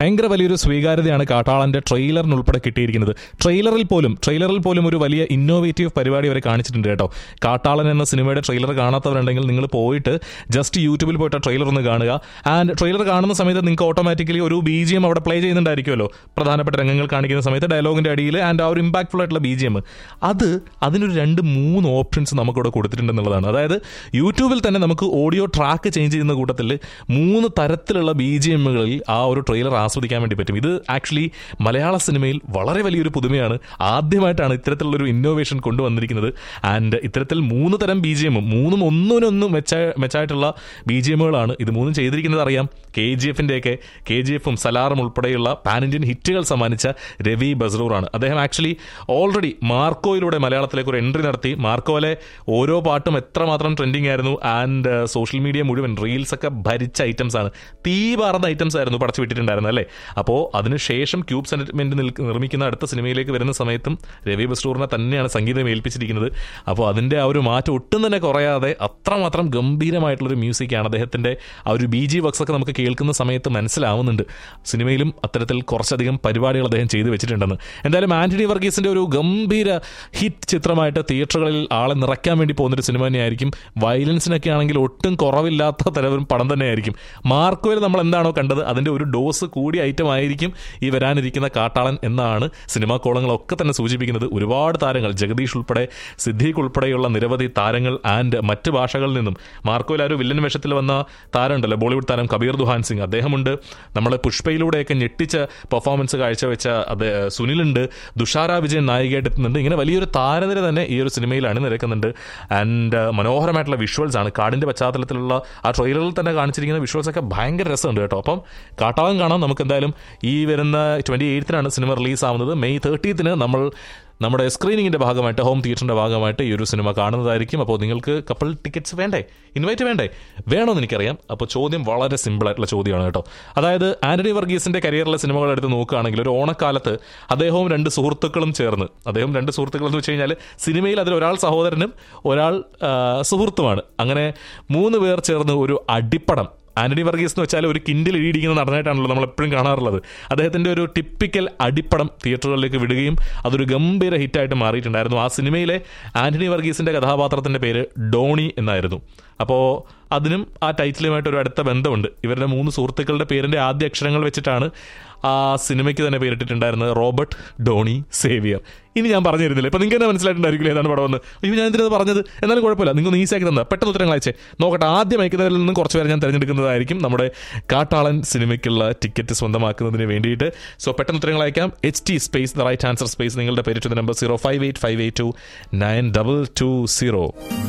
ഭയങ്കര വലിയൊരു സ്വീകാര്യതയാണ് കാട്ടാളന്റെ ട്രെയിലറിന് ഉൾപ്പെടെ കിട്ടിയിരിക്കുന്നത് ട്രെയിലറിൽ പോലും ട്രെയിലറിൽ പോലും ഒരു വലിയ ഇന്നോവേറ്റീവ് പരിപാടി അവരെ കാണിച്ചിട്ടുണ്ട് കേട്ടോ കാട്ടാളൻ എന്ന സിനിമയുടെ ട്രെയിലർ കാണാത്തവരുണ്ടെങ്കിൽ നിങ്ങൾ പോയിട്ട് ജസ്റ്റ് യൂട്യൂബിൽ പോയിട്ട് ട്രെയിലർ ഒന്ന് കാണുക ആൻഡ് ട്രെയിലർ കാണുന്ന സമയത്ത് നിങ്ങൾക്ക് ഓട്ടോമാറ്റിക്കലി ഒരു ബി ജി എം അവിടെ പ്ലേ ചെയ്യുന്നുണ്ടായിരിക്കുമല്ലോ പ്രധാനപ്പെട്ട രംഗങ്ങൾ കാണിക്കുന്ന സമയത്ത് ഡയലോഗിന്റെ അടിയിൽ ആൻഡ് ആ ഒരു ഇമ്പാക്ട്ഫുൾ ആയിട്ടുള്ള ബി ജി എം അത് അതിനൊരു രണ്ട് മൂന്ന് ഓപ്ഷൻസ് നമുക്കിവിടെ കൊടുത്തിട്ടുണ്ടെന്നുള്ളതാണ് അതായത് യൂട്യൂബിൽ തന്നെ നമുക്ക് ഓഡിയോ ട്രാക്ക് ചേഞ്ച് ചെയ്യുന്ന കൂട്ടത്തിൽ മൂന്ന് തരത്തിലുള്ള ബി ജി എമ്മുകളിൽ ആ ഒരു ട്രെയിലർ ആസ്വദിക്കാൻ വേണ്ടി പറ്റും ഇത് ആക്ച്വലി മലയാള സിനിമയിൽ വളരെ വലിയൊരു പുതുമയാണ് ആദ്യമായിട്ടാണ് ഇത്തരത്തിലുള്ളൊരു ഇന്നോവേഷൻ കൊണ്ടുവന്നിരിക്കുന്നത് ആൻഡ് ഇത്തരത്തിൽ മൂന്ന് തരം ബി ജി എമ്മും മൂന്നും ഒന്നിനൊന്നും മെച്ച മെച്ചായിട്ടുള്ള ബി ജി എമ്മുകളാണ് ഇത് മൂന്നും ചെയ്തിരിക്കുന്നത് അറിയാം കെ ജി എഫിൻ്റെയൊക്കെ കെ ജി എഫും സലാറും ഉൾപ്പെടെയുള്ള പാൻ ഇന്ത്യൻ ഹിറ്റുകൾ സമ്മാനിച്ച രവി ബസ്റൂറാണ് അദ്ദേഹം ആക്ച്വലി ഓൾറെഡി മാർക്കോയിലൂടെ മലയാളത്തിലേക്ക് ഒരു എൻട്രി നടത്തി മാർക്കോയിലെ ഓരോ പാട്ടും എത്രമാത്രം ട്രെൻഡിങ് ആയിരുന്നു ആൻഡ് സോഷ്യൽ മീഡിയ മുഴുവൻ റീൽസ് ഒക്കെ ഭരിച്ച ഐറ്റംസ് ആണ് തീ പാർന്ന ഐറ്റംസ് ആയിരുന്നു പടച്ചു വിട്ടിട്ടുണ്ടായിരുന്നത് അല്ലേ അപ്പോൾ അതിനുശേഷം ക്യൂബ് സെന്റിമെന്റ് നിർമ്മിക്കുന്ന അടുത്ത സിനിമയിലേക്ക് വരുന്ന സമയത്തും രവി ബസ്റ്റൂറിനെ തന്നെയാണ് സംഗീതം ഏൽപ്പിച്ചിരിക്കുന്നത് അപ്പോൾ അതിൻ്റെ ആ ഒരു മാറ്റം ഒട്ടും തന്നെ കുറയാതെ അത്രമാത്രം ഗംഭീരമായിട്ടുള്ളൊരു മ്യൂസിക്കാണ് അദ്ദേഹത്തിൻ്റെ ആ ഒരു ബി ജി വർക്ക്സ് ഒക്കെ നമുക്ക് കേൾക്കുന്ന സമയത്ത് മനസ്സിലാവുന്നുണ്ട് സിനിമയിലും അത്തരത്തിൽ കുറച്ചധികം പരിപാടികൾ അദ്ദേഹം ചെയ്തു വെച്ചിട്ടുണ്ടെന്ന് എന്തായാലും ആന്റണി വർഗീസിന്റെ ഒരു ഗംഭീര ഹിറ്റ് ചിത്രമായിട്ട് തിയേറ്ററുകളിൽ ആളെ നിറയ്ക്കാൻ വേണ്ടി പോകുന്നൊരു സിനിമ തന്നെയായിരിക്കും വയലൻസിനൊക്കെ ആണെങ്കിൽ ഒട്ടും കുറവില്ലാത്ത തരവരും പടം തന്നെയായിരിക്കും മാർക്കോയിൽ നമ്മൾ എന്താണോ കണ്ടത് അതിന്റെ ഒരു ഡോസ് കൂടിയ ഐറ്റം ആയിരിക്കും ഈ വരാനിരിക്കുന്ന കാട്ടാളൻ എന്നാണ് സിനിമാ കോളങ്ങളൊക്കെ തന്നെ സൂചിപ്പിക്കുന്നത് ഒരുപാട് താരങ്ങൾ ജഗദീഷ് ഉൾപ്പെടെ സിദ്ദീഖ് ഉൾപ്പെടെയുള്ള നിരവധി താരങ്ങൾ ആൻഡ് മറ്റ് ഭാഷകളിൽ നിന്നും മാർക്കോയിൽ ആ ഒരു വില്ലൻ വേഷത്തിൽ വന്ന താരമുണ്ടല്ലോ ബോളിവുഡ് താരം കബീർ ദുഹാൻ സിംഗ് അദ്ദേഹമുണ്ട് നമ്മൾ പുഷ്പയിലൂടെയൊക്കെ ഞെട്ടിച്ച പെർഫോമൻസ് കാഴ്ചവെച്ച അത് സുനിലുണ്ട് ദുഷാര വിജയൻ നായികയായിട്ട് എത്തുന്നുണ്ട് ഇങ്ങനെ വലിയൊരു താരനിര തന്നെ ഈ ഒരു സിനിമയിൽ അണിനിരക്കുന്നുണ്ട് ആൻഡ് മനോഹരമായിട്ടുള്ള വിഷ്വൽസ് ആണ് കാടിന്റെ പശ്ചാത്തലത്തിലുള്ള ആ ട്രെയിലറിൽ തന്നെ കാണിച്ചിരിക്കുന്ന വിഷ്വൽസ് ഒക്കെ ഭയങ്കര രസമുണ്ട് കേട്ടോ അപ്പം കാട്ടാളം കാണാം നമുക്ക് എന്തായാലും ഈ വരുന്ന ട്വന്റി എയ്ത്തിനാണ് സിനിമ റിലീസ് ആവുന്നത് മെയ് തേർട്ടീത്തിന് നമ്മൾ നമ്മുടെ സ്ക്രീനിങ്ങിന്റെ ഭാഗമായിട്ട് ഹോം തിയേറ്ററിന്റെ ഭാഗമായിട്ട് ഈ ഒരു സിനിമ കാണുന്നതായിരിക്കും അപ്പോൾ നിങ്ങൾക്ക് കപ്പിൾ ടിക്കറ്റ്സ് വേണ്ടേ ഇൻവൈറ്റ് വേണ്ടേ വേണമെന്ന് എനിക്കറിയാം അപ്പോൾ ചോദ്യം വളരെ സിമ്പിൾ ആയിട്ടുള്ള ചോദ്യമാണ് കേട്ടോ അതായത് ആന്റണി വർഗീസിന്റെ കരിയറിലെ സിനിമകൾ എടുത്ത് നോക്കുകയാണെങ്കിൽ ഒരു ഓണക്കാലത്ത് അദ്ദേഹവും രണ്ട് സുഹൃത്തുക്കളും ചേർന്ന് അദ്ദേഹം രണ്ട് സുഹൃത്തുക്കൾ എന്ന് വെച്ച് കഴിഞ്ഞാൽ സിനിമയിൽ അതിൽ ഒരാൾ സഹോദരനും ഒരാൾ ആ, സുഹൃത്തുമാണ് അങ്ങനെ മൂന്ന് പേർ ചേർന്ന് ഒരു അടിപ്പടം ആന്റണി വർഗീസ് എന്ന് വെച്ചാൽ ഒരു കിൻഡിൽ ഇടിയിടിക്കുന്ന നടനായിട്ടാണല്ലോ നമ്മൾ എപ്പോഴും കാണാറുള്ളത് അദ്ദേഹത്തിന്റെ ഒരു ടിപ്പിക്കൽ അടിപ്പടം തിയേറ്ററുകളിലേക്ക് വിടുകയും അതൊരു ഗംഭീര ഹിറ്റായിട്ട് മാറിയിട്ടുണ്ടായിരുന്നു ആ സിനിമയിലെ ആന്റണി വർഗീസിന്റെ കഥാപാത്രത്തിന്റെ പേര് ഡോണി എന്നായിരുന്നു അപ്പോൾ അതിനും ആ ടൈറ്റിലുമായിട്ട് ഒരു അടുത്ത ബന്ധമുണ്ട് ഇവരുടെ മൂന്ന് സുഹൃത്തുക്കളുടെ പേരിന്റെ ആദ്യ അക്ഷരങ്ങൾ വെച്ചിട്ടാണ് ആ സിനിമയ്ക്ക് തന്നെ പേരിട്ടിട്ടുണ്ടായിരുന്നത് റോബർട്ട് ഡോണി സേവിയർ ഇനി ഞാൻ പറഞ്ഞു തരുന്നില്ല ഇപ്പൊ നിങ്ങൾക്ക് തന്നെ മനസ്സിലായിട്ടുണ്ടായിരിക്കില്ല ഏതാണ് പടം എന്ന് അയ്യോ ഞാൻ എന്തിനത് പറഞ്ഞത് എന്നാലും കുഴപ്പമില്ല നിങ്ങൾ ഈസിയാക്കി തന്നെ പെട്ടെന്ന് ഉത്തരങ്ങൾ അയച്ചേ നോക്കട്ടെ ആദ്യം അയക്കുന്നതിൽ നിന്നും കുറച്ച് പേരെ ഞാൻ തിരഞ്ഞെടുക്കുന്നതായിരിക്കും നമ്മുടെ കാട്ടാളൻ സിനിമയ്ക്കുള്ള ടിക്കറ്റ് സ്വന്തമാക്കുന്നതിന് വേണ്ടിയിട്ട് സോ പെട്ടെന്ന് ഉത്തരങ്ങൾ അയക്കാം H T space the right answer space നിങ്ങളുടെ പേര് to number zero five eight five eight two nine double two zero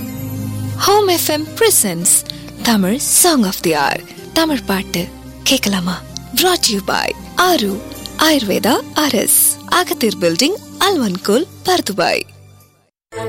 home FM presents Tamil song of the hour Tamil பாட்டு கேட்கலாமா brought யூ பாய் ஆரு ஆயுர்வேதா அரஸ் அகத்தீர் பில்டிங் அல்வன்கோல் பர்துபாய்